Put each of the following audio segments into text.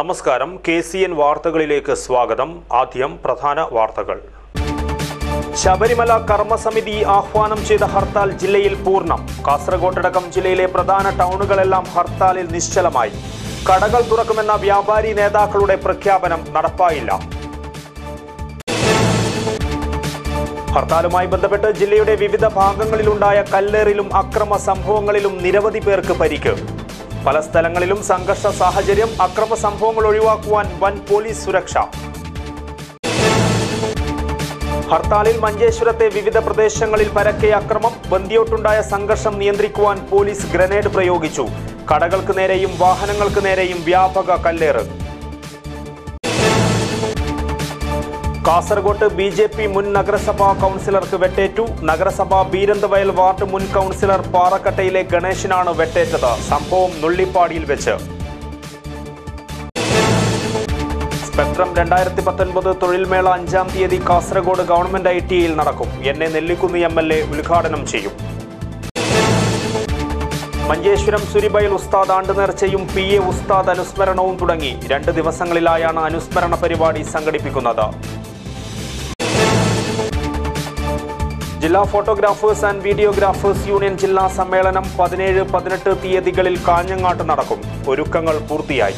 നമസ്കാരം K C N വാർത്തകളിലേക്ക് സ്വാഗതം ആദ്യം പ്രധാന വാർത്തകൾ ശബരിമല കർമ്മസമിതി ആഹ്വാനം ചെയ്ത ഹർത്താൽ ജില്ലയിൽ പൂർണ്ണം കാസർഗോഡടക്കം ജില്ലയിലെ പ്രധാന ടൗണുകളെല്ലാം ഹർത്താലിൽ നിശ്ചലമായി കടകൾ തുറക്കുമെന്ന വ്യാപാരി നേതാക്കളുടെ പ്രഖ്യാപനം നടപ്പായില്ല ഹർത്താലുമായി ബന്ധപ്പെട്ട് ജില്ലയുടെ വിവിധ ഭാഗങ്ങളിലുണ്ടായ കല്ലേറിലും അക്രമ സംഭവങ്ങളിലും നിരവധി പേർക്ക് പരിക്ക് പല സ്ഥലങ്ങളിലും സംഘർഷ സാഹചര്യം അക്രമ സംഭവങ്ങൾ ഒഴിവാക്കുവാൻ വൻ പോലീസ് സുരക്ഷ ഹർത്താലിൽ മഞ്ചേശ്വരത്തെ വിവിധ പ്രദേശങ്ങളിൽ പരക്കെ അക്രമം ബന്ദിയോട്ടുണ്ടായ സംഘർഷം നിയന്ത്രിക്കുവാൻ പോലീസ് ഗ്രനേഡ് പ്രയോഗിച്ചു കടകൾക്ക് നേരെയും വാഹനങ്ങൾക്ക് നേരെയും വ്യാപക കല്ലേറ് കാസർഗോട്ട് ബി ജെ പി മുൻ നഗരസഭാ കൗൺസിലർക്ക് വെട്ടേറ്റു നഗരസഭ ബീരന്തവയൽ വാർഡ് മുൻ കൗൺസിലർ പാറക്കട്ടയിലെ ഗണേശനാണ് വെട്ടേറ്റത് സംഭവം നുള്ളിപ്പാടിയിൽ വെച്ച് സ്പെക്ട്രം രണ്ടായിരത്തി പത്തൊൻപത് തൊഴിൽമേള അഞ്ചാം തീയതി കാസർഗോഡ് ഗവൺമെന്റ് ഐ ടിയിൽ നടക്കും എന്നെ നെല്ലിക്കുന്ന് എം എൽ എ ഉദ്ഘാടനം ചെയ്യും മഞ്ചേശ്വരം സുരിബൈൽ ഉസ്താദ് ആണ്ടുനേർച്ചയും പി എ ഉസ്താദ് അനുസ്മരണവും തുടങ്ങി രണ്ട് ദിവസങ്ങളിലായാണ് അനുസ്മരണ പരിപാടി സംഘടിപ്പിക്കുന്നത് ജില്ലാ ഫോട്ടോഗ്രാഫേഴ്സ് ആൻഡ് വീഡിയോഗ്രാഫേഴ്സ് യൂണിയൻ ജില്ലാ സമ്മേളനം പതിനേഴ് പതിനെട്ട് തീയതികളിൽ കാഞ്ഞങ്ങാട്ട് നടക്കും ഒരുക്കങ്ങൾ പൂർത്തിയായി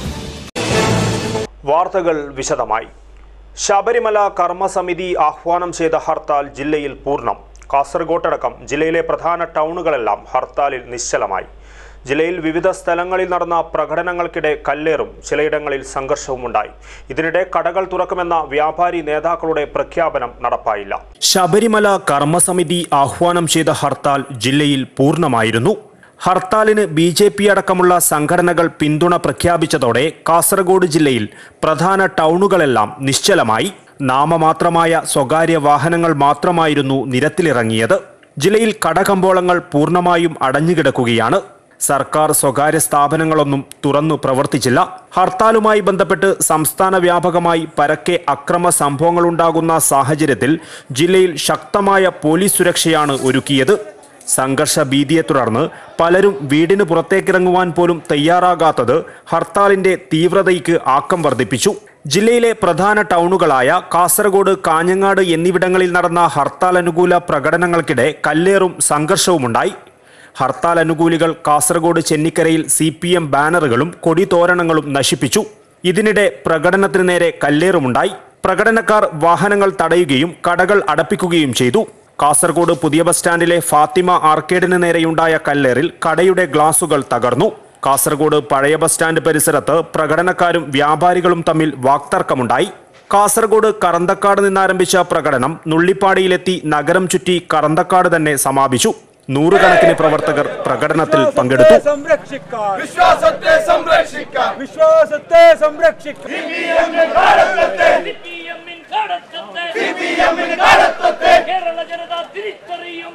വാർത്തകൾ വിശദമായി ശബരിമല കർമ്മസമിതി ആഹ്വാനം ചെയ്ത ഹർത്താൽ ജില്ലയിൽ പൂർണ്ണം കാസർഗോട്ടടക്കം ജില്ലയിലെ പ്രധാന ടൗണുകളെല്ലാം ഹർത്താലിൽ നിശ്ചലമായി ജില്ലയിൽ വിവിധ സ്ഥലങ്ങളിൽ നടന്ന പ്രകടനങ്ങൾക്കിടെ കല്ലേറും ചിലയിടങ്ങളിൽ സംഘർഷവുമുണ്ടായി ഇതിനിടെ കടകൾ തുറക്കുമെന്ന വ്യാപാരി നേതാക്കളുടെ പ്രഖ്യാപനം നടപ്പായില്ല ശബരിമല കർമ്മസമിതി ആഹ്വാനം ചെയ്ത ഹർത്താൽ ജില്ലയിൽ പൂർണ്ണമായിരുന്നു ഹർത്താലിന് ബി ജെ പി അടക്കമുള്ള സംഘടനകൾ പിന്തുണ പ്രഖ്യാപിച്ചതോടെ കാസർഗോഡ് ജില്ലയിൽ പ്രധാന ടൗണുകളെല്ലാം നിശ്ചലമായി നാമമാത്രമായ സ്വകാര്യ വാഹനങ്ങൾ മാത്രമായിരുന്നു നിരത്തിലിറങ്ങിയത് ജില്ലയിൽ കടകമ്പോളങ്ങൾ പൂർണ്ണമായും അടഞ്ഞുകിടക്കുകയാണ് സർക്കാർ സ്വകാര്യ സ്ഥാപനങ്ങളൊന്നും തുറന്നു പ്രവർത്തിച്ചില്ല ഹർത്താലുമായി ബന്ധപ്പെട്ട് സംസ്ഥാന വ്യാപകമായി പരക്കെ അക്രമ സംഭവങ്ങളുണ്ടാകുന്ന സാഹചര്യത്തിൽ ജില്ലയിൽ ശക്തമായ പോലീസ് സുരക്ഷയാണ് ഒരുക്കിയത് സംഘർഷ ഭീതിയെ തുടർന്ന് പലരും വീടിന് പുറത്തേക്കിറങ്ങുവാൻ പോലും തയ്യാറാകാത്തത് ഹർത്താലിന്റെ തീവ്രതയ്ക്ക് ആക്കം വർദ്ധിപ്പിച്ചു ജില്ലയിലെ പ്രധാന ടൗണുകളായ കാസർഗോഡ് കാഞ്ഞങ്ങാട് എന്നിവിടങ്ങളിൽ നടന്ന ഹർത്താൽ അനുകൂല പ്രകടനങ്ങൾക്കിടെ കല്ലേറും സംഘർഷവുമുണ്ടായി ഹർത്താൽ അനുകൂലികൾ കാസർഗോഡ് ചെന്നിക്കരയിൽ സി പി എം ബാനറുകളും കൊടിതോരണങ്ങളും നശിപ്പിച്ചു ഇതിനിടെ പ്രകടനത്തിന് നേരെ കല്ലേറുമുണ്ടായി പ്രകടനക്കാർ വാഹനങ്ങൾ തടയുകയും കടകൾ അടപ്പിക്കുകയും ചെയ്തു കാസർഗോഡ് പുതിയ ബസ് സ്റ്റാൻഡിലെ ഫാത്തിമ ആർക്കേഡിന് നേരെയുണ്ടായ കല്ലേറിൽ കടയുടെ ഗ്ലാസുകൾ തകർന്നു കാസർഗോഡ് പഴയ ബസ് സ്റ്റാൻഡ് പരിസരത്ത് പ്രകടനക്കാരും വ്യാപാരികളും തമ്മിൽ വാക്തർക്കമുണ്ടായി കാസർഗോഡ് കറന്തക്കാട് നിന്നാരംഭിച്ച പ്രകടനം നുള്ളിപ്പാടിയിലെത്തി നഗരം ചുറ്റി കറന്തക്കാട് തന്നെ സമാപിച്ചു നൂറുകണക്കിന് പ്രവർത്തകർ പ്രകടനത്തിൽ പങ്കെടുത്തു സംരക്ഷിക്കാൻ വിശ്വാസത്തെ സംരക്ഷിക്കാൻ വിശ്വാസത്തെ സംരക്ഷിക്കാൻ സിപിഎമ്മിൻ കടത്തത്തെ സിപിഎമ്മിന് കാലത്വത്തെ കേരള ജനത തിരിച്ചറിയും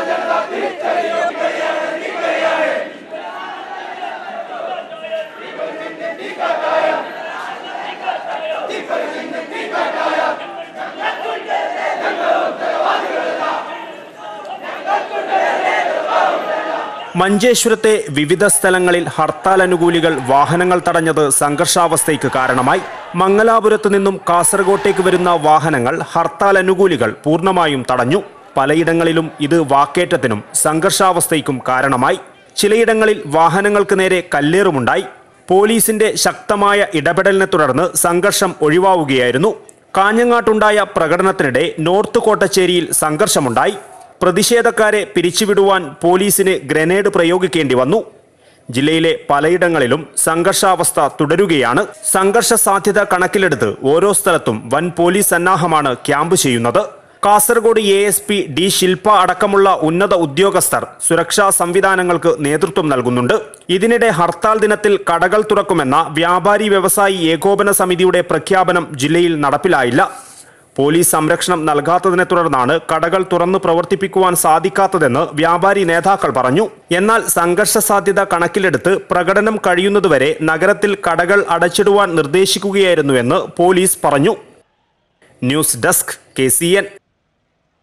മഞ്ചേശ്വരത്തെ വിവിധ സ്ഥലങ്ങളിൽ ഹർത്താൽ അനുകൂലികൾ വാഹനങ്ങൾ തടഞ്ഞത് സംഘർഷാവസ്ഥയ്ക്ക് കാരണമായി മംഗലാപുരത്ത് നിന്നും കാസർഗോട്ടേക്ക് വരുന്ന വാഹനങ്ങൾ ഹർത്താൽ അനുകൂലികൾ പൂർണ്ണമായും തടഞ്ഞു പലയിടങ്ങളിലും ഇത് വാക്കേറ്റത്തിനും സംഘർഷാവസ്ഥയ്ക്കും കാരണമായി ചിലയിടങ്ങളിൽ വാഹനങ്ങൾക്ക് നേരെ കല്ലേറുമുണ്ടായി പോലീസിന്റെ ശക്തമായ ഇടപെടലിനെ തുടർന്ന് സംഘർഷം ഒഴിവാവുകയായിരുന്നു കാഞ്ഞങ്ങാട്ടുണ്ടായ പ്രകടനത്തിനിടെ നോർത്ത് കോട്ടച്ചേരിയിൽ സംഘർഷമുണ്ടായി പ്രതിഷേധക്കാരെ പിരിച്ചുവിടുവാൻ പോലീസിന് ഗ്രനേഡ് പ്രയോഗിക്കേണ്ടി വന്നു ജില്ലയിലെ പലയിടങ്ങളിലും സംഘർഷാവസ്ഥ തുടരുകയാണ് സംഘർഷ സാധ്യത കണക്കിലെടുത്ത് ഓരോ സ്ഥലത്തും വൻ പോലീസ് സന്നാഹമാണ് ക്യാമ്പ് ചെയ്യുന്നത് Kasaragod A S P D Shilpa അടക്കമുള്ള ഉന്നത ഉദ്യോഗസ്ഥർ സുരക്ഷാ സംവിധാനങ്ങൾക്ക് നേതൃത്വം നൽകുന്നുണ്ട് ഇതിനിടെ ഹർത്താൽ ദിനത്തിൽ കടകൾ തുറക്കുമെന്ന വ്യാപാരി വ്യവസായി ഏകോപന സമിതിയുടെ പ്രഖ്യാപനം ജില്ലയിൽ നടപ്പിലായില്ല പോലീസ് സംരക്ഷണം നൽകാത്തതിനെ തുടർന്നാണ് കടകൾ തുറന്നു പ്രവർത്തിപ്പിക്കുവാൻ സാധിക്കാത്തതെന്ന് വ്യാപാരി നേതാക്കൾ പറഞ്ഞു എന്നാൽ സംഘർഷ സാധ്യത കണക്കിലെടുത്ത് പ്രകടനം കഴിയുന്നതുവരെ നഗരത്തിൽ കടകൾ അടച്ചിടുവാൻ നിർദ്ദേശിക്കുകയായിരുന്നുവെന്ന് പോലീസ് പറഞ്ഞു ന്യൂസ് ഡെസ്ക് കെ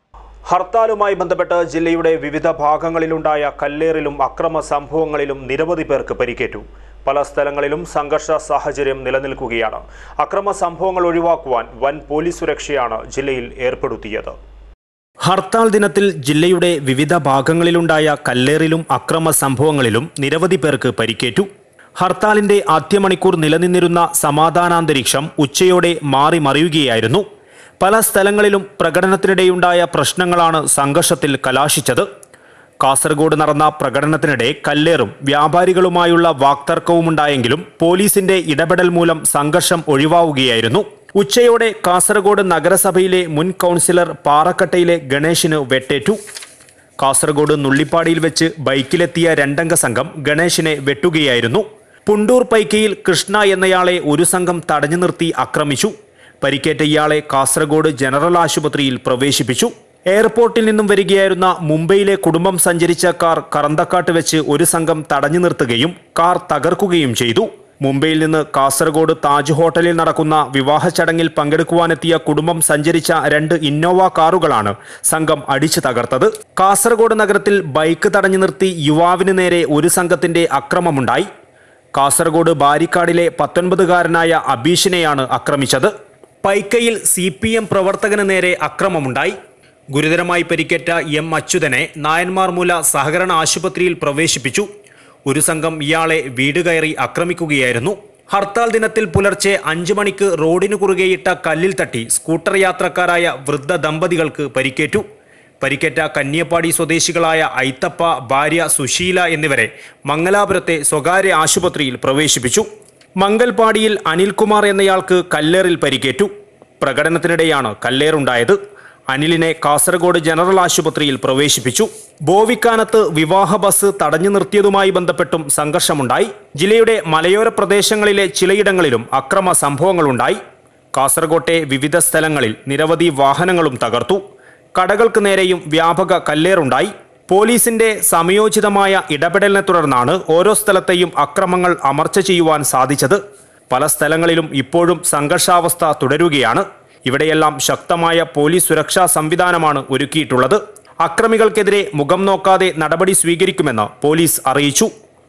ഹർത്താലുമായി ബന്ധപ്പെട്ട് ജില്ലയുടെ വിവിധ ഭാഗങ്ങളിലുണ്ടായ കല്ലേറിലും അക്രമ സംഭവങ്ങളിലും നിരവധി പേർക്ക് പരിക്കേറ്റു പല സ്ഥലങ്ങളിലും സംഘർഷ സാഹചര്യം നിലനിൽക്കുകയാണ് അക്രമ സംഭവങ്ങൾ ഒഴിവാക്കുവാൻ വൻ പോലീസ് സുരക്ഷയാണ് ജില്ലയിൽ ഏർപ്പെടുത്തിയത് ഹർത്താൽ ദിനത്തിൽ ജില്ലയുടെ വിവിധ ഭാഗങ്ങളിലുണ്ടായ കല്ലേറിലും അക്രമ സംഭവങ്ങളിലും നിരവധി പേർക്ക് പരിക്കേറ്റു ഹർത്താലിന്റെ ആദ്യ മണിക്കൂർ നിലനിന്നിരുന്ന സമാധാനാന്തരീക്ഷം ഉച്ചയോടെ മാറി മറിയുകയായിരുന്നു പല സ്ഥലങ്ങളിലും പ്രകടനത്തിനിടെയുണ്ടായ പ്രശ്നങ്ങളാണ് സംഘർഷത്തിൽ കലാശിച്ചത് കാസർഗോഡ് നടന്ന പ്രകടനത്തിനിടെ കല്ലേറും വ്യാപാരികളുമായുള്ള വാക്തർക്കവുമുണ്ടായെങ്കിലും പോലീസിന്റെ ഇടപെടൽ മൂലം സംഘർഷം ഒഴിവാവുകയായിരുന്നു ഉച്ചയോടെ കാസർഗോഡ് നഗരസഭയിലെ മുൻ കൗൺസിലർ പാറക്കട്ടയിലെ ഗണേശിന് വെട്ടേറ്റു കാസർഗോഡ് നുള്ളിപ്പാടിയിൽ വെച്ച് ബൈക്കിലെത്തിയ രണ്ടംഗ സംഘം ഗണേശിനെ വെട്ടുകയായിരുന്നു പുണ്ടൂർ പൈക്കയിൽ കൃഷ്ണ എന്നയാളെ ഒരു സംഘം തടഞ്ഞു നിർത്തി ആക്രമിച്ചു പരിക്കേറ്റ ഇയാളെ കാസർഗോഡ് ജനറൽ ആശുപത്രിയിൽ പ്രവേശിപ്പിച്ചു എയർപോർട്ടിൽ നിന്നും വരികയായിരുന്ന മുംബൈയിലെ കുടുംബം സഞ്ചരിച്ച കാർ കറന്തക്കാട്ട് വെച്ച് ഒരു സംഘം തടഞ്ഞു നിർത്തുകയും കാർ തകർക്കുകയും ചെയ്തു മുംബൈയിൽ നിന്ന് കാസർഗോഡ് താജ് ഹോട്ടലിൽ നടക്കുന്ന വിവാഹ ചടങ്ങിൽ പങ്കെടുക്കുവാനെത്തിയ കുടുംബം സഞ്ചരിച്ച രണ്ട് ഇന്നോവ കാറുകളാണ് സംഘം അടിച്ചു തകർത്തത് കാസർഗോഡ് നഗരത്തിൽ ബൈക്ക് തടഞ്ഞു നിർത്തി യുവാവിന് നേരെ ഒരു സംഘത്തിന്റെ അക്രമമുണ്ടായി കാസർഗോഡ് ബാരിക്കാടിലെ പത്തൊൻപതുകാരനായ അബീഷിനെയാണ് ആക്രമിച്ചത് പൈക്കയിൽ സി പി എം പ്രവർത്തകന് നേരെ അക്രമമുണ്ടായി ഗുരുതരമായി പരിക്കേറ്റ എം അച്യുതനെ നായന്മാർമൂല സഹകരണ ആശുപത്രിയിൽ പ്രവേശിപ്പിച്ചു ഒരു സംഘം ഇയാളെ വീട് കയറി ആക്രമിക്കുകയായിരുന്നു ഹർത്താൽ ദിനത്തിൽ പുലർച്ചെ അഞ്ചു മണിക്ക് റോഡിനു കുറുകെയിട്ട കല്ലിൽ തട്ടി സ്കൂട്ടർ യാത്രക്കാരായ വൃദ്ധ ദമ്പതികൾക്ക് പരിക്കേറ്റു പരിക്കേറ്റ കന്യപ്പാടി സ്വദേശികളായ ഐത്തപ്പ ഭാര്യ സുശീല എന്നിവരെ മംഗലാപുരത്തെ സ്വകാര്യ ആശുപത്രിയിൽ പ്രവേശിപ്പിച്ചു മംഗൽപാടിയിൽ അനിൽകുമാർ എന്നയാൾക്ക് കല്ലേറിൽ പരിക്കേറ്റു പ്രകടനത്തിനിടെയാണ് കല്ലേറുണ്ടായത് അനിലിനെ കാസർഗോഡ് ജനറൽ ആശുപത്രിയിൽ പ്രവേശിപ്പിച്ചു ബോവിക്കാനത്ത് വിവാഹ ബസ് തടഞ്ഞു നിർത്തിയതുമായി ബന്ധപ്പെട്ടും സംഘർഷമുണ്ടായി ജില്ലയുടെ മലയോര പ്രദേശങ്ങളിലെ ചിലയിടങ്ങളിലും അക്രമ സംഭവങ്ങളുണ്ടായി കാസർകോട്ടെ വിവിധ സ്ഥലങ്ങളിൽ നിരവധി വാഹനങ്ങളും തകർത്തു കടകൾക്ക് നേരെയും വ്യാപക കല്ലേറുണ്ടായി പോലീസിന്റെ സമയോചിതമായ ഇടപെടലിനെ തുടർന്നാണ് ഓരോ സ്ഥലത്തെയും അക്രമങ്ങൾ അമർച്ച ചെയ്യുവാൻ സാധിച്ചത് പല സ്ഥലങ്ങളിലും ഇപ്പോഴും സംഘർഷാവസ്ഥ തുടരുകയാണ് ഇവിടെയെല്ലാം ശക്തമായ പോലീസ് സുരക്ഷാ സംവിധാനമാണ് ഒരുക്കിയിട്ടുള്ളത് അക്രമികൾക്കെതിരെ മുഖം നോക്കാതെ നടപടി സ്വീകരിക്കുമെന്ന് പോലീസ് അറിയിച്ചു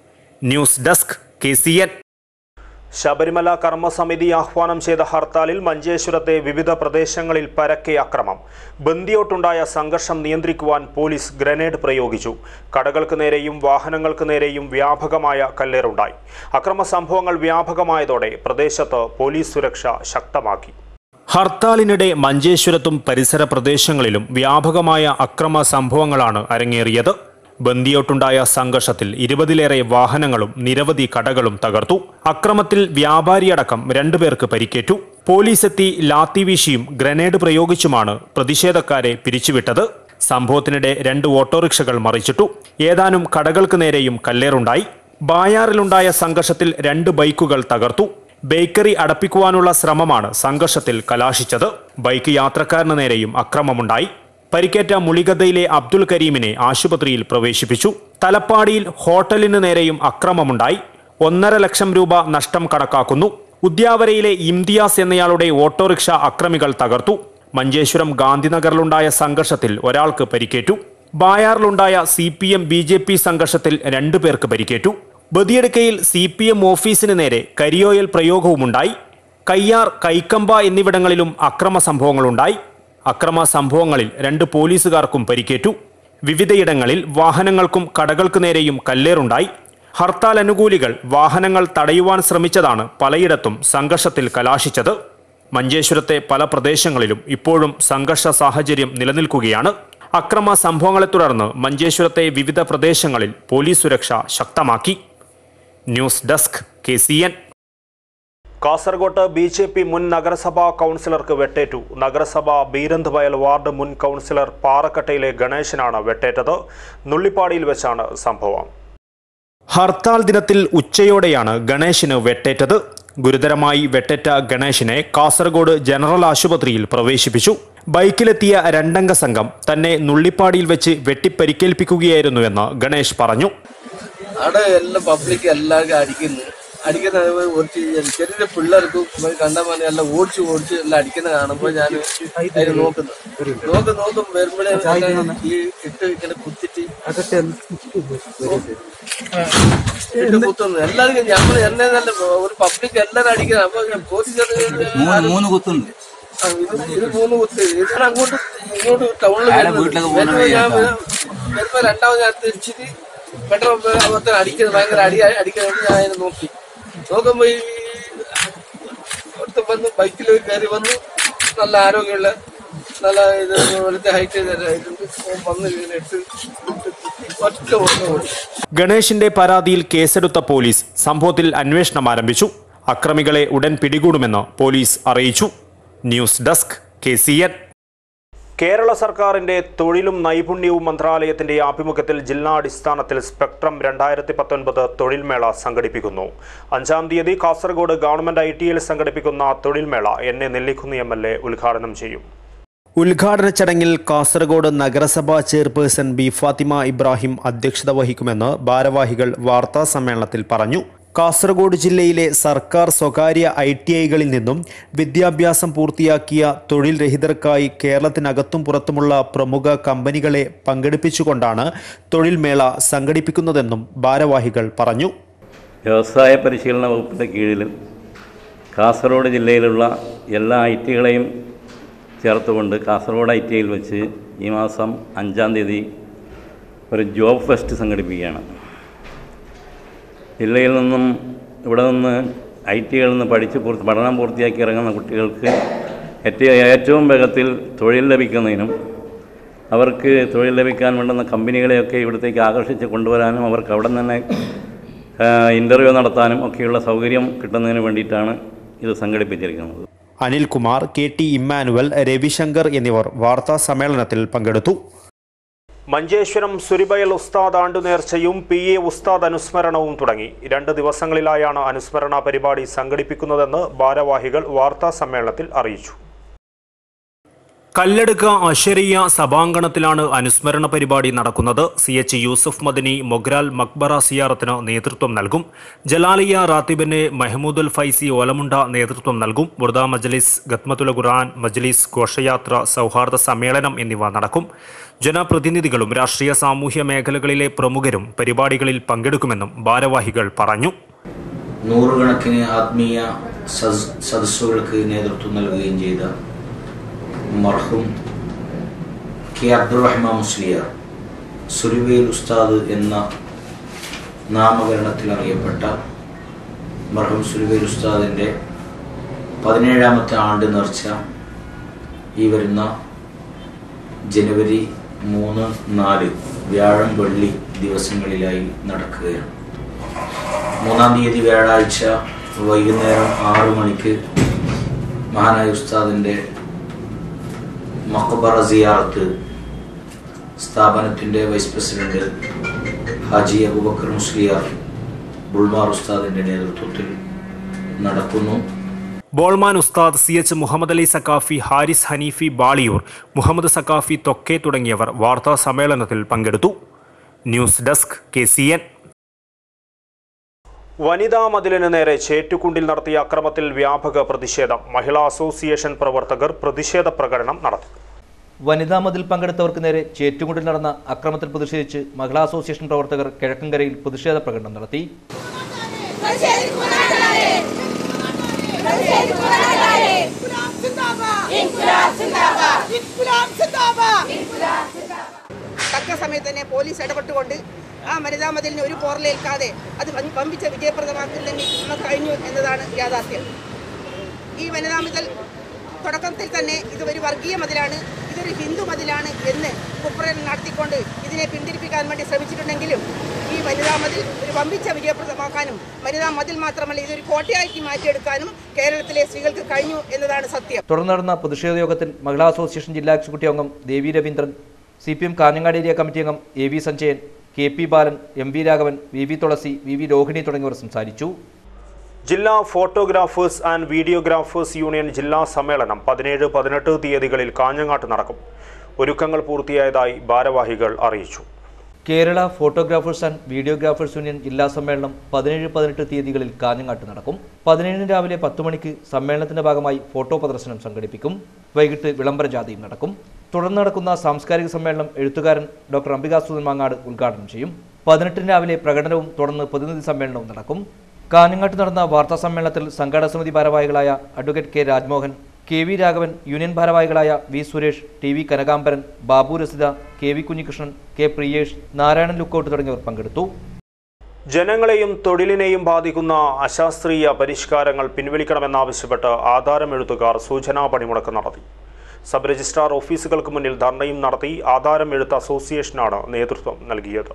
news desk K C N Sabarimala കർമ്മസമിതി ആഹ്വാനം ചെയ്ത ഹർത്താലിൽ മഞ്ചേശ്വരത്തെ വിവിധ പ്രദേശങ്ങളിൽ പരക്കെ അക്രമം ബന്ദിയോട്ടുണ്ടായ സംഘർഷം നിയന്ത്രിക്കുവാൻ പോലീസ് ഗ്രനേഡ് പ്രയോഗിച്ചു കടകൾക്ക് നേരെയും വാഹനങ്ങൾക്ക് നേരെയും വ്യാപകമായ കല്ലേറുണ്ടായി അക്രമ സംഭവങ്ങൾ വ്യാപകമായതോടെ പ്രദേശത്ത് പോലീസ് സുരക്ഷ ശക്തമാക്കി ഹർത്താലിനിടെ മഞ്ചേശ്വരത്തും പരിസര പ്രദേശങ്ങളിലും വ്യാപകമായ അക്രമ സംഭവങ്ങളാണ് അരങ്ങേറിയത് ബന്ദിയോട്ടുണ്ടായ സംഘർഷത്തിൽ ഇരുപതിലേറെ വാഹനങ്ങളും നിരവധി കടകളും തകർത്തു അക്രമത്തിൽ വ്യാപാരിയടക്കം രണ്ടുപേർക്ക് പരിക്കേറ്റു പോലീസെത്തി ലാത്തി വീശിയും ഗ്രനേഡ് പ്രയോഗിച്ചുമാണ് പ്രതിഷേധക്കാരെ പിരിച്ചുവിട്ടത് സംഭവത്തിനിടെ രണ്ട് ഓട്ടോറിക്ഷകൾ മറിച്ചിട്ടു ഏതാനും കടകൾക്ക് നേരെയും കല്ലേറുണ്ടായി ബായാറിലുണ്ടായ സംഘർഷത്തിൽ രണ്ട് ബൈക്കുകൾ തകർത്തു ബേക്കറി അടപ്പിക്കുവാനുള്ള ശ്രമമാണ് സംഘർഷത്തിൽ കലാശിച്ചത് ബൈക്ക് യാത്രക്കാരന് നേരെയും അക്രമമുണ്ടായി പരിക്കേറ്റ മുളിഗദ്ദയിലെ അബ്ദുൽ കരീമിനെ ആശുപത്രിയിൽ പ്രവേശിപ്പിച്ചു തലപ്പാടിയിൽ ഹോട്ടലിന് നേരെയും അക്രമമുണ്ടായി ഒന്നര ലക്ഷം രൂപ നഷ്ടം കണക്കാക്കുന്നു ഉദ്യാവരയിലെ ഇംതിയാസ് എന്നയാളുടെ ഓട്ടോറിക്ഷ അക്രമികൾ തകർത്തു മഞ്ചേശ്വരം ഗാന്ധിനഗറിലുണ്ടായ സംഘർഷത്തിൽ ഒരാൾക്ക് പരിക്കേറ്റു ബായാറിലുണ്ടായ C P M B J P സംഘർഷത്തിൽ രണ്ടു പേർക്ക് പരിക്കേറ്റു ബദിയടുക്കയിൽ സി പി എം ഓഫീസിന് നേരെ കരിയോയൽ പ്രയോഗവുമുണ്ടായി കയ്യാർ കൈക്കമ്പ എന്നിവിടങ്ങളിലും അക്രമ സംഭവങ്ങളുണ്ടായി അക്രമ സംഭവങ്ങളിൽ രണ്ട് പോലീസുകാർക്കും പരിക്കേറ്റു വിവിധയിടങ്ങളിൽ വാഹനങ്ങൾക്കും കടകൾക്ക് നേരെയും കല്ലേറുണ്ടായി ഹർത്താൽ അനുകൂലികൾ വാഹനങ്ങൾ തടയുവാൻ ശ്രമിച്ചതാണ് പലയിടത്തും സംഘർഷത്തിൽ കലാശിച്ചത് മഞ്ചേശ്വരത്തെ പല പ്രദേശങ്ങളിലും ഇപ്പോഴും സംഘർഷ സാഹചര്യം നിലനിൽക്കുകയാണ് അക്രമ സംഭവങ്ങളെ തുടർന്ന് മഞ്ചേശ്വരത്തെ വിവിധ പ്രദേശങ്ങളിൽ പോലീസ് സുരക്ഷ ശക്തമാക്കി news desk K C N കാസർഗോട്ട് ബി ജെ പി മുൻ നഗരസഭാ കൗൺസിലർക്ക് വെട്ടേറ്റു നഗരസഭ ബീരന്ത് വയൽ വാർഡ് മുൻ കൗൺസിലർ പാറക്കട്ടയിലെ ഗണേശനാണ് വെട്ടേറ്റത് നുള്ളിപ്പാടിയിൽ വെച്ചാണ് സംഭവം ഹർത്താൽ ദിനത്തിൽ ഉച്ചയോടെയാണ് ഗണേശന് വെട്ടേറ്റത് ഗുരുതരമായി വെട്ടേറ്റ ഗണേശിനെ കാസർഗോഡ് ജനറൽ ആശുപത്രിയിൽ പ്രവേശിപ്പിച്ചു ബൈക്കിലെത്തിയ രണ്ടംഗ സംഘം തന്നെ നുള്ളിപ്പാടിയിൽ വെച്ച് വെട്ടിപ്പരിക്കേൽപ്പിക്കുകയായിരുന്നുവെന്ന് ഗണേശ് പറഞ്ഞു അവിടെ എല്ലാം പബ്ലിക് എല്ലാവർക്കും അടിക്കുന്നു അടിക്കുന്ന കുറച്ച് ചെറിയ പിള്ളേർക്കും ഇവര് കണ്ടാൽ മതി എല്ലാം ഓടിച്ച് ഓടിച്ച് എല്ലാം അടിക്കുന്ന കാണുമ്പോൾ ഞാൻ അതിന് നോക്കുന്നു നോക്കും നോക്കും വരുമ്പോഴേ ഈ ഇട്ട് ഇങ്ങനെ കുത്തിട്ട് ഇട്ട് കുത്തുന്നു എല്ലാവർക്കും നമ്മൾ എന്നെ നല്ല ഒരു പബ്ലിക് എല്ലാരും അടിക്കുന്നത് അപ്പൊ ഞാൻ പോലീസ് മൂന്ന് കുത്തുണ്ട് ആ, ഇത് ഇത് മൂന്ന് കുത്ത് ഇതിന് അങ്ങോട്ട് ഇങ്ങോട്ട് ടൗണിൽ വീട്ടിലൊക്കെ പോകുന്ന വരുമ്പോ ഞാൻ വരുമ്പോ രണ്ടാമത് ഞാൻ തിരിച്ചിട്ട് പെട്രോൾ മൊത്തം അടിക്കുന്നത് ഭയങ്കര അടി അടിക്കുന്നത് ഞാൻ അതിനെ നോക്കി നോക്കുമ്പോ ഈ ഒരുത്തൻ വന്ന് ബൈക്കിൽ കയറി വന്നു നല്ല ആരോഗ്യമുള്ള നല്ല ഇത് പോലത്തെ ഹൈറ്റ് ഇതായിട്ടുണ്ട് ഓൻ വന്ന് വീണിട്ട് ഒറ്റ ഓട്ടം ഓടി ഗണേഷിന്റെ പരാതിയിൽ കേസെടുത്ത പോലീസ് സംഭവത്തിൽ അന്വേഷണം ആരംഭിച്ചു അക്രമികളെ ഉടൻ പിടികൂടുമെന്ന് പോലീസ് അറിയിച്ചു news desk K C N Kerala സർക്കാരിന്റെ തൊഴിലും നൈപുണ്യവും മന്ത്രാലയത്തിന്റെ ആഭിമുഖ്യത്തിൽ ജില്ലാടിസ്ഥാനത്തിൽ സ്പെക്ട്രം രണ്ടായിരത്തി പത്തൊൻപത് തൊഴിൽമേള സംഘടിപ്പിക്കുന്നു അഞ്ചാം തീയതി കാസർഗോഡ് ഗവൺമെന്റ് ഐ ടിയിൽ സംഘടിപ്പിക്കുന്ന തൊഴിൽമേള N A Nellikkunnu M L A ഉദ്ഘാടനം ചെയ്യും ഉദ്ഘാടന ചടങ്ങിൽ കാസർഗോഡ് നഗരസഭാ ചെയർപേഴ്സൺ ബി ഫാത്തിമ ഇബ്രാഹിം അധ്യക്ഷത വഹിക്കുമെന്ന് ഭാരവാഹികൾ വാർത്താ സമ്മേളനത്തിൽ പറഞ്ഞു കാസർഗോഡ് ജില്ലയിലെ സർക്കാർ സ്വകാര്യ ഐ ടി ഐകളിൽ നിന്നും വിദ്യാഭ്യാസം പൂർത്തിയാക്കിയ തൊഴിൽ രഹിതർക്കായി കേരളത്തിനകത്തും പുറത്തുമുള്ള പ്രമുഖ കമ്പനികളെ പങ്കെടുപ്പിച്ചുകൊണ്ടാണ് തൊഴിൽമേള സംഘടിപ്പിക്കുന്നതെന്നും ഭാരവാഹികൾ പറഞ്ഞു വ്യവസായ പരിശീലന വകുപ്പിൻ്റെ കീഴിൽ കാസർഗോഡ് ജില്ലയിലുള്ള എല്ലാ ഐ ടികളെയും ചേർത്തുകൊണ്ട് കാസർഗോഡ് ഐ ടി ഐയിൽ വെച്ച് ഈ മാസം അഞ്ചാം തീയതി ഒരു ജോബ് ഫെസ്റ്റ് സംഘടിപ്പിക്കുകയാണ് ജില്ലയിൽ നിന്നും ഇവിടെ നിന്ന് ഐ ടികളിൽ നിന്ന് പഠിച്ച് പൂർത്തി പഠനം പൂർത്തിയാക്കി ഇറങ്ങുന്ന കുട്ടികൾക്ക് ഏറ്റവും ഏറ്റവും വേഗത്തിൽ തൊഴിൽ ലഭിക്കുന്നതിനും അവർക്ക് തൊഴിൽ ലഭിക്കാൻ വേണ്ടുന്ന കമ്പനികളെയൊക്കെ ഇവിടത്തേക്ക് ആകർഷിച്ച് കൊണ്ടുവരാനും അവർക്ക് അവിടെ നിന്ന് തന്നെ ഇൻ്റർവ്യൂ നടത്താനും ഒക്കെയുള്ള സൗകര്യം കിട്ടുന്നതിന് വേണ്ടിയിട്ടാണ് ഇത് സംഘടിപ്പിച്ചിരിക്കുന്നത് അനിൽകുമാർ കെ ടി ഇമ്മാനുവൽ രവിശങ്കർ എന്നിവർ വാർത്താ സമ്മേളനത്തിൽ പങ്കെടുത്തു മഞ്ചേശ്വരം സുരിബയൽ ഉസ്താദ് ആണ്ടുനേർച്ചയും പി എ ഉസ്താദ് അനുസ്മരണവും തുടങ്ങി രണ്ട് ദിവസങ്ങളിലായാണ് അനുസ്മരണ പരിപാടി സംഘടിപ്പിക്കുന്നതെന്ന് ഭാരവാഹികൾ വാർത്താ സമ്മേളനത്തിൽ അറിയിച്ചു കല്ലടുക്ക അഷരിയ സഭാങ്കണത്തിലാണ് അനുസ്മരണ പരിപാടി നടക്കുന്നത് സി എച്ച് യൂസഫ് മദനി മൊഗ്രാൽ മക്ബറ സിയാറത്തിന് നേതൃത്വം നൽകും ജലാലിയ റാത്തിബിന് മെഹമൂദുൽ ഫൈസി ഓലമുണ്ട നേതൃത്വം നൽകും ബുർദ മജ്ലിസ് ഗത്മത്തുൽ ഖുർആൻ മജ്ലിസ് ഘോഷയാത്ര സൗഹാർദ്ദ സമ്മേളനം എന്നിവ നടക്കും ജനപ്രതിനിധികളും രാഷ്ട്രീയ സാമൂഹ്യ മേഖലകളിലെ പ്രമുഖരും പരിപാടികളിൽ പങ്കെടുക്കുമെന്നും ഭാരവാഹികൾ പറഞ്ഞു നൂറുകണക്കിന് ആത്മീയ സദസ് സദസ്സുകൾക്ക് നേതൃത്വം നൽകുകയും ചെയ്ത മർഹൂം കെ അബ്ദുറഹ്മാൻ മുസ്ലിയാർ സുരുവേൽ ഉസ്താദ് എന്ന നാമകരണത്തിൽ അറിയപ്പെട്ട മർഹൂം സുരുവേൽ ഉസ്താദിൻ്റെ പതിനേഴാമത്തെ ആണ്ട് നേർച്ച ഈ വരുന്ന ജനുവരി മൂന്ന് നാല് വ്യാഴം വെള്ളി ദിവസങ്ങളിലായി നടക്കുകയാണ് മൂന്നാം തീയതി വ്യാഴാഴ്ച വൈകുന്നേരം ആറു മണിക്ക് മഹാനായ ഉസ്താദിൻ്റെ മക്കബറ സിയാറത്ത് സ്ഥാപനത്തിൻ്റെ വൈസ് പ്രസിഡന്റ് ഹാജി അബുബക്കർ മുസ്ലിയാർ ബുൾമാർ ഉസ്താദിൻ്റെ നേതൃത്വത്തിൽ നടക്കുന്നു ബോൾമാൻ ഉസ്താദ് സി എച്ച് മുഹമ്മദ് അലി സക്കാഫി ഹാരിസ് ഹനീഫി ബാളിയൂർ മുഹമ്മദ് സക്കാഫി തൊക്കെ തുടങ്ങിയവർ വാർത്താ സമ്മേളനത്തിൽ പങ്കെടുത്തു news desk K C N വനിതാ മതിലിന് നേരെ ചേറ്റുകുണ്ടിൽ നടത്തിയ അക്രമത്തിൽ വ്യാപക പ്രതിഷേധം മഹിളാ അസോസിയേഷൻ പ്രവർത്തകർ പ്രതിഷേധ പ്രകടനം നടത്തി വനിതാ മതിൽ പങ്കെടുത്തവർക്ക് നേരെ ചേറ്റുകുണ്ടിൽ നടന്ന അക്രമത്തിൽ പ്രതിഷേധിച്ച് മഹിളാ അസോസിയേഷൻ പ്രവർത്തകർ കിഴക്കൻകരയിൽ പ്രതിഷേധ പ്രകടനം നടത്തി തക്ക സമയത്ത് തന്നെ പോലീസ് ഇടപെട്ടുകൊണ്ട് ആ വനിതാ മതിലിന് ഒരു പോറലേൽക്കാതെ അത് വൻ- വമ്പിച്ച വിജയപ്രദമാക്കൽ തന്നെ നമുക്ക് കഴിഞ്ഞു എന്നതാണ് യാഥാർത്ഥ്യം ഈ വനിതാ മതിൽ തുടക്കത്തിൽ തന്നെ ഇത് ഒരു വർഗീയ മതിലാണ് ഇതൊരു ഹിന്ദു മതിലാണ് എന്ന് കുപ്രചരണം നടത്തിക്കൊണ്ട് ഇതിനെ പിന്തിരിപ്പിക്കാൻ വേണ്ടി ശ്രമിച്ചിട്ടുണ്ടെങ്കിലും ഈ വനിതാ മതിൽ ഒരു വമ്പിച്ച വിജയപ്രദമാക്കാനും വനിതാ മതിൽ മാത്രമല്ല ഇതൊരു കോട്ടയാക്കി മാറ്റിയെടുക്കാനും കേരളത്തിലെ സ്ത്രീകൾക്ക് കഴിഞ്ഞു എന്നതാണ് സത്യം തുടർന്ന് നടന്ന പ്രതിഷേധ യോഗത്തിൽ മഹിളാ അസോസിയേഷൻ ജില്ലാ എക്സിക്യൂട്ടീവ് അംഗം Devi Raveendran C P M Kanhangad area committee അംഗം A V Sanjayan K P Balan M V Raghavan V V Thulasi V V Rohini തുടങ്ങിയവർ സംസാരിച്ചു ജില്ലാ ഫോട്ടോഗ്രാഫേഴ്സ് ആൻഡ് വീഡിയോഗ്രാഫേഴ്സ് യൂണിയൻ ജില്ലാ സമ്മേളനം പതിനേഴ് പതിനെട്ട് തീയതികളിൽ കാഞ്ഞങ്ങാട്ട് നടക്കും ഒരുക്കങ്ങൾ പൂർത്തിയായതായി ഭാരവാഹികൾ അറിയിച്ചു Kerala photographers and videographers union ജില്ലാ സമ്മേളനം പതിനേഴ് പതിനെട്ട് തീയതികളിൽ കാഞ്ഞങ്ങാട്ട് നടക്കും പതിനേഴിന് രാവിലെ പത്ത് മണിക്ക് സമ്മേളനത്തിന്റെ ഭാഗമായി ഫോട്ടോ പ്രദർശനം സംഘടിപ്പിക്കും വൈകിട്ട് വിളംബര ജാഥയും നടക്കും തുടർന്ന് നടക്കുന്ന സാംസ്കാരിക സമ്മേളനം എഴുത്തുകാരൻ ഡോക്ടർ അംബികാസുധൻ മാങ്ങാട് ഉദ്ഘാടനം ചെയ്യും പതിനെട്ടിന് രാവിലെ പ്രകടനവും തുടർന്ന് പ്രതിനിധി സമ്മേളനവും നടക്കും കാഞ്ഞങ്ങാട്ട് നടന്ന വാർത്താ സമ്മേളനത്തിൽ സംഘാടക സമിതി ഭാരവാഹികളായ advocate K Rajmohan K V Raghavan union ഭാരവാഹികളായ V Suresh T V Kanakambaran Babu Rasitha K V Kunhikrishnan K Priyesh Narayanan ലുക്കോട്ട് തുടങ്ങിയവർ പങ്കെടുത്തു ജനങ്ങളെയും തൊഴിലിനെയും ബാധിക്കുന്ന അശാസ്ത്രീയ പരിഷ്കാരങ്ങൾ പിൻവലിക്കണമെന്നാവശ്യപ്പെട്ട് ആധാരം എഴുത്തുകാർ സൂചനാ പണിമുടക്ക് നടത്തി സബ് രജിസ്ട്രാർ ഓഫീസുകൾക്ക് മുന്നിൽ ധർണയും നടത്തി ആധാരം എഴുത്ത് അസോസിയേഷനാണ് നേതൃത്വം നൽകിയത്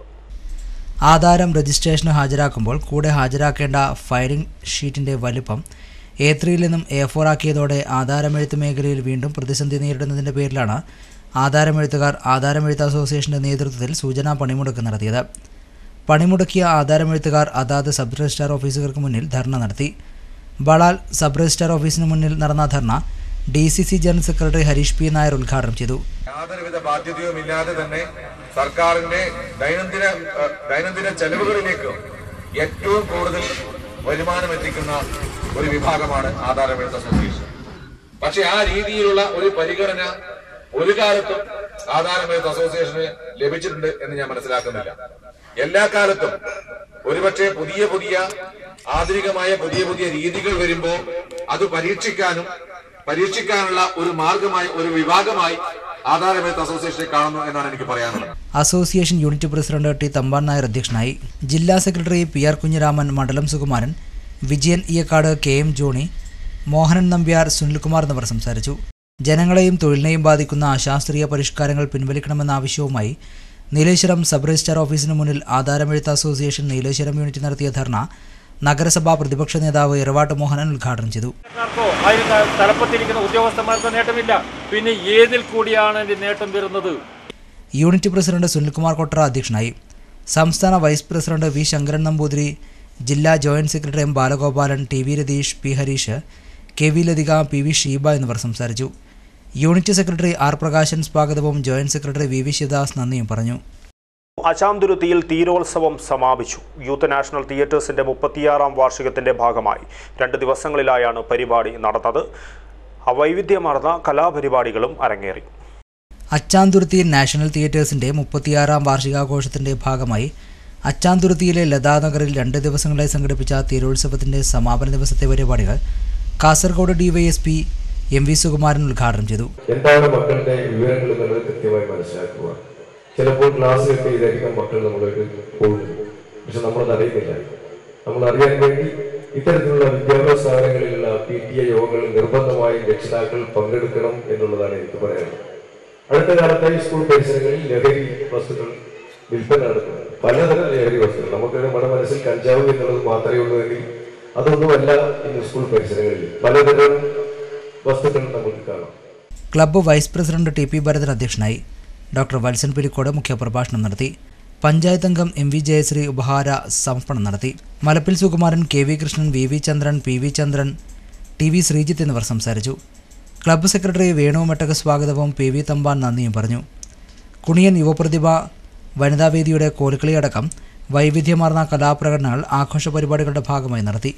ആധാരം രജിസ്ട്രേഷന് ഹാജരാക്കുമ്പോൾ കൂടെ ഹാജരാക്കേണ്ട ഫയലിംഗ് ഷീറ്റിന്റെ വലിപ്പം എ ത്രീയിൽ നിന്നും എ ഫോർ ആക്കിയതോടെ ആധാരമെഴുത്ത് മേഖലയിൽ വീണ്ടും പ്രതിസന്ധി നേരിടുന്നതിന്റെ പേരിലാണ് ആധാരമെഴുത്തുകാർ ആധാരമെഴുത്ത് അസോസിയേഷന്റെ നേതൃത്വത്തിൽ സൂചനാ പണിമുടക്ക് നടത്തിയത് പണിമുടക്കിയ ആധാരമെഴുത്തുകാർ അതാത് സബ് രജിസ്ട്രാർ ഓഫീസുകൾക്ക് മുന്നിൽ ധർണ നടത്തി ബളാൽ സബ് രജിസ്ട്രാർ ഓഫീസിന് മുന്നിൽ നടന്ന dharna D C C general secretary Harish P Nair ഉദ്ഘാടനം ചെയ്തു യാതൊരുവിധ ബാധ്യതയും ഇല്ലാതെ തന്നെ സർക്കാരിന്റെ ദൈനംദിന ഏഹ്, ദൈനംദിന ചെലവുകളിലേക്ക് ഏറ്റവും കൂടുതൽ വരുമാനം എത്തിക്കുന്ന ഒരു വിഭാഗമാണ് ആധാരമെഴുത്ത് അസോസിയേഷൻ പക്ഷെ ആ രീതിയിലുള്ള ഒരു പരിഗണന ഒരു കാലത്തും ആധാരമെഴുത്ത് അസോസിയേഷന് ലഭിച്ചിട്ടുണ്ട് എന്ന് ഞാൻ മനസ്സിലാക്കുന്നില്ല എല്ലാ കാലത്തും ഒരുപക്ഷെ പുതിയ പുതിയ ആധുനികമായ പുതിയ പുതിയ രീതികൾ വരുമ്പോൾ അത് പരീക്ഷിക്കാനും പരീക്ഷിക്കാനുള്ള ഒരു മാർഗമായി ഒരു വിഭാഗമായി ആധാരമെഴുത്ത് അസോസിയേഷനെ കാണുന്നു എന്നാണ് എനിക്ക് പറയാനുള്ളത് association unit president T Thampan Nair അധ്യക്ഷനായി ജില്ലാ സെക്രട്ടറി പി ആർ കുഞ്ഞിരാമൻ മണ്ഡലം സുകുമാരൻ വിജയൻ ഇയക്കാട് കെ എം ജോണി മോഹനൻ നമ്പ്യാർ സുനിൽകുമാർ എന്നിവർ സംസാരിച്ചു ജനങ്ങളെയും തൊഴിലിനെയും ബാധിക്കുന്ന അശാസ്ത്രീയ പരിഷ്കാരങ്ങൾ പിൻവലിക്കണമെന്ന ആവശ്യവുമായി നീലേശ്വരം സബ് രജിസ്ട്രാർ ഓഫീസിന് മുന്നിൽ ആധാരമെഴുത്ത് അസോസിയേഷൻ നീലേശ്വരം യൂണിറ്റ് നടത്തിയ ധർണ നഗരസഭാ പ്രതിപക്ഷ നേതാവ് ഇറവാട്ട് മോഹനൻ ഉദ്ഘാടനം ചെയ്തു ോ അതിന് തലപ്പത്തിരിക്കുന്ന ഉദ്യോഗസ്ഥന്മാർക്ക് നേട്ടമില്ല പിന്നെ ഏതിൽ കൂടിയാണ് ഇതിന്റെ നേട്ടം വരുന്നത് യൂണിറ്റ് പ്രസിഡന്റ് സുനിൽകുമാർ കൊട്ടറ അധ്യക്ഷനായി സംസ്ഥാന vice president V Sankaran Namboothiri ജില്ലാ joint secretary M Balagopalan T V Ratheesh P Harish K V Lathika P V Sheeba എന്നിവർ സംസാരിച്ചു യൂണിറ്റ് സെക്രട്ടറി ആർ പ്രകാശൻ സ്വാഗതവും joint secretary V V Sivadas നന്ദിയും പറഞ്ഞു അച്ചാന്തുരുത്തിയിൽ തീരോത്സവം സമാപിച്ചു യൂത്ത് നാഷണൽ തിയേറ്റേഴ്സിന്റെ മുപ്പത്തിയാറാം വാർഷികത്തിന്റെ ഭാഗമായി രണ്ട് ദിവസങ്ങളിലായാണ് പരിപാടി നടന്നത് വൈവിധ്യമാർന്ന കലാപരിപാടികളും അരങ്ങേറി അച്ചാന്തുരുത്തി നാഷണൽ തിയേറ്റേഴ്സിന്റെ മുപ്പത്തിയാറാം വാർഷികാഘോഷത്തിന്റെ ഭാഗമായി അച്ചാന്തുരുത്തിയിലെ ലതാനഗറിൽ രണ്ട് ദിവസങ്ങളായി സംഘടിപ്പിച്ച തീരോത്സവത്തിന്റെ സമാപന ദിവസത്തെ പരിപാടികൾ Kasaragod DYSP M V Sukumaran ഉദ്ഘാടനം ചെയ്തു എന്താണ് മക്കളുടെ വിവരങ്ങൾ എന്നുള്ളത് കൃത്യമായി മനസ്സിലാക്കുക ചിലപ്പോൾ ക്ലാസ് കെട്ട് ചെയ്തായിരിക്കും മക്കൾ നമ്മളായിട്ട് പോകുന്നത് പക്ഷെ നമ്മളത് അറിയുന്നില്ല നമ്മൾ അറിയാൻ വേണ്ടി ഇത്തരത്തിലുള്ള വിദ്യാഭ്യാസ സ്ഥാപനങ്ങളിലുള്ള പി ടി എ യോഗങ്ങളിൽ നിർബന്ധമായും രക്ഷിതാക്കൾ പങ്കെടുക്കണം എന്നുള്ളതാണ് എനിക്ക് പറയാനുള്ളത് അടുത്ത കാലത്തായി സ്കൂൾ പരിസരങ്ങളിൽ ലഹരി വസ്തുക്കൾ വിൽപ്പന നടക്കുന്നത് പലതരം ലഹരി വസ്തുക്കൾ നമുക്ക് നമ്മുടെ മനസ്സിൽ കഞ്ചാവ് എന്നുള്ളത് മാത്രമേ ഉള്ളൂ എങ്കിൽ അതൊന്നുമല്ല ഇന്ന് സ്കൂൾ പരിസരങ്ങളിൽ പലതരം വസ്തുക്കൾ നമുക്ക് കാണാം club vice president T P Bharathan അധ്യക്ഷനായി ഡോക്ടർ വത്സൻ പിലിക്കോട് മുഖ്യപ്രഭാഷണം നടത്തി പഞ്ചായത്ത് അംഗം എം വി ജയശ്രീ ഉപഹാര സമർപ്പണം നടത്തി മലപ്പിൽ Sukumaran K V Krishnan V V Chandran P V Chandran T V Sreejith എന്നിവർ സംസാരിച്ചു ക്ലബ്ബ് സെക്രട്ടറി വേണു മട്ടക സ്വാഗതവും പി വി തമ്പാൻ നന്ദിയും പറഞ്ഞു കുണിയൻ യുവപ്രതിഭ വനിതാവേദിയുടെ കോൽക്കളി അടക്കം വൈവിധ്യമാർന്ന കലാപ്രകടനങ്ങൾ ആഘോഷ പരിപാടികളുടെ ഭാഗമായി നടത്തി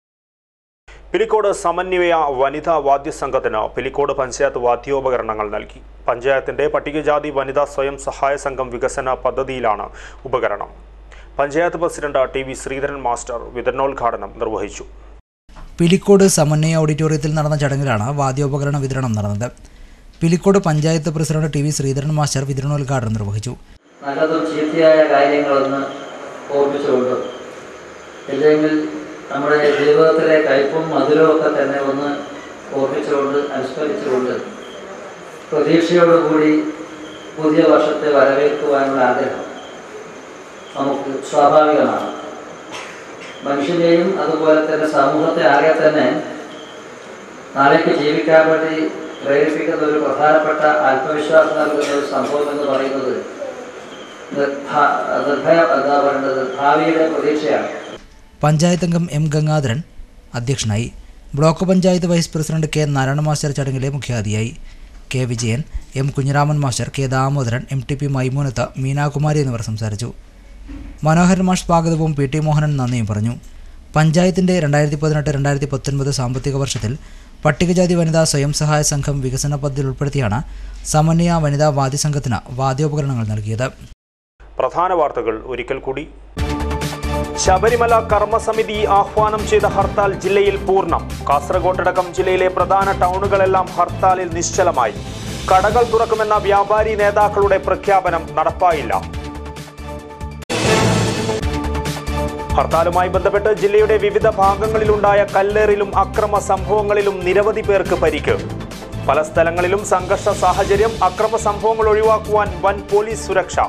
പിലിക്കോട് സമന്വയ വനിതാ വാദ്യസംഘത്തിന് പിലിക്കോട് പഞ്ചായത്ത് വാദ്യോപകരണങ്ങൾ നൽകി പഞ്ചായത്തിന്റെ പട്ടികജാതി വനിതാ സ്വയം സഹായ സംഘം വികസന പദ്ധതിയിലാണ് ഉപകരണം panchayat president T V Sreedharan master വിതരണോദ്ഘാടനം നിർവഹിച്ചു പിലിക്കോട് സമന്വയ ഓഡിറ്റോറിയത്തിൽ നടന്ന ചടങ്ങിലാണ് വാദ്യോപകരണ വിതരണം നടന്നത് Pilicode panchayat president T V Sreedharan master വിതരണോദ്ഘാടനം നിർവഹിച്ചു നല്ലതും ചീത്തയായ കാര്യങ്ങളൊന്ന് ഓർമ്മിച്ചുകൊണ്ട് ഇല്ലെങ്കിൽ നമ്മുടെ ജീവിതത്തിലെ കയ്പും മധുരവും ഒക്കെ തന്നെ ഒന്ന് ഓർമ്മിച്ചുകൊണ്ട് അനുസ്മരിച്ചുകൊണ്ട് പ്രതീക്ഷയോടുകൂടി പുതിയ വർഷത്തെ വരവേൽക്കുവാനുള്ള ആഗ്രഹം നമുക്ക് സ്വാഭാവികമാണ് മനുഷ്യനെയും അതുപോലെ തന്നെ സമൂഹത്തെ ആകെ തന്നെ നാളേക്ക് ജീവിക്കാൻ വേണ്ടി പ്രേരിപ്പിക്കുന്ന ഒരു പ്രധാനപ്പെട്ട ആത്മവിശ്വാസം നൽകുന്ന ഒരു സംഭവം എന്ന് പറയുന്നത് നിർഭ- നിർഭയം എന്താ പറയുന്നത് ഭാവിയുടെ പ്രതീക്ഷയാണ് പഞ്ചായത്ത് അംഗം എം ഗംഗാധരൻ അധ്യക്ഷനായി block panchayat vice president K Narayana master ചടങ്ങിലെ മുഖ്യാതിഥിയായി K Vijayan M Kunhiraman master K Damodaran M T P Maimoonath Meenakumari എന്നിവർ സംസാരിച്ചു മനോഹരൻ മാഷ് സ്വാഗതവും പി ടി മോഹനൻ നന്ദിയും പറഞ്ഞു പഞ്ചായത്തിന്റെ രണ്ടായിരത്തി പതിനെട്ട് രണ്ടായിരത്തി പത്തൊൻപത് സാമ്പത്തിക വർഷത്തിൽ പട്ടികജാതി വനിതാ സ്വയം സഹായ സംഘം വികസന പദ്ധതിയിൽ ഉൾപ്പെടുത്തിയാണ് സമന്വയ വനിതാ വാദ്യസംഘത്തിന് വാദ്യോപകരണങ്ങൾ നൽകിയത് പ്രധാന വാർത്തകൾ ഒരിക്കൽ കൂടി ശബരിമല കർമ്മസമിതി ആഹ്വാനം ചെയ്ത ഹർത്താൽ ജില്ലയിൽ പൂർണ്ണം കാസർഗോഡടക്കം ജില്ലയിലെ പ്രധാന ടൗണുകളെല്ലാം ഹർത്താലിൽ നിശ്ചലമായി കടകൾ തുറക്കുമെന്ന വ്യാപാരി നേതാക്കളുടെ പ്രഖ്യാപനം നടപ്പായില്ല ഹർത്താലുമായി ബന്ധപ്പെട്ട് ജില്ലയുടെ വിവിധ ഭാഗങ്ങളിലുണ്ടായ കല്ലേറിലും അക്രമ സംഭവങ്ങളിലും നിരവധി പേർക്ക് പരിക്ക് പല സ്ഥലങ്ങളിലും സംഘർഷ സാഹചര്യം അക്രമ സംഭവങ്ങൾ ഒഴിവാക്കുവാൻ വൻ പോലീസ് സുരക്ഷ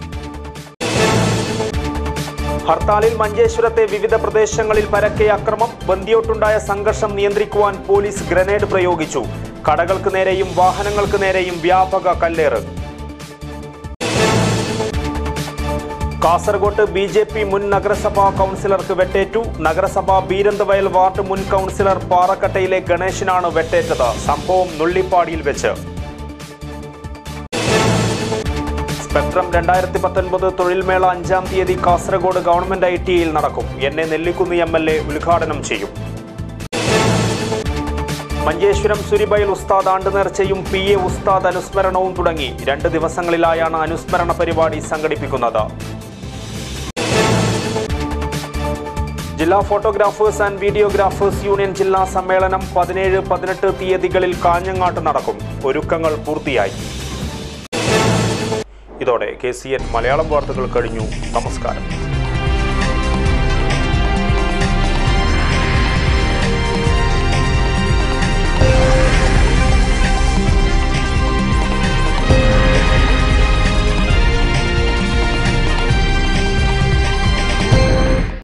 ഹർത്താലിൽ മഞ്ചേശ്വരത്തെ വിവിധ പ്രദേശങ്ങളിൽ പരക്കെ അക്രമം ബന്ദിയോട്ടുണ്ടായ സംഘർഷം നിയന്ത്രിക്കുവാൻ പോലീസ് ഗ്രനേഡ് പ്രയോഗിച്ചു കടകൾക്ക് നേരെയും വാഹനങ്ങൾക്ക് നേരെയും വ്യാപക കല്ലേറ് കാസർഗോട്ട് ബി ജെ പി മുൻ നഗരസഭാ കൗൺസിലർക്ക് വെട്ടേറ്റു നഗരസഭ ബീരന്തവയൽ വാർഡ് മുൻ കൗൺസിലർ പാറക്കട്ടയിലെ ഗണേശനാണ് വെട്ടേറ്റത് സംഭവം നുള്ളിപ്പാടിയിൽ വെച്ച് സ്പെക്ട്രം രണ്ടായിരത്തി പത്തൊൻപത് തൊഴിൽമേള അഞ്ചാം തീയതി കാസർഗോഡ് ഗവൺമെന്റ് ഐ ടിയിൽ നടക്കും എന്നെ നെല്ലിക്കുന്ന് എം എൽ എ ഉദ്ഘാടനം ചെയ്യും മഞ്ചേശ്വരം സുരിബൈൽ ഉസ്താദ് ആണ്ടുനേർച്ചയും പി എ ഉസ്താദ് അനുസ്മരണവും തുടങ്ങി രണ്ട് ദിവസങ്ങളിലായാണ് അനുസ്മരണ പരിപാടി സംഘടിപ്പിക്കുന്നത് ജില്ലാ ഫോട്ടോഗ്രാഫേഴ്സ് ആൻഡ് വീഡിയോഗ്രാഫേഴ്സ് യൂണിയൻ ജില്ലാ സമ്മേളനം പതിനേഴ് പതിനെട്ട് തീയതികളിൽ കാഞ്ഞങ്ങാട്ട് നടക്കും ഒരുക്കങ്ങൾ പൂർത്തിയായി ഇതോടെ കെ സി എൻ മലയാളം വാർത്തകൾ കഴിഞ്ഞു നമസ്കാരം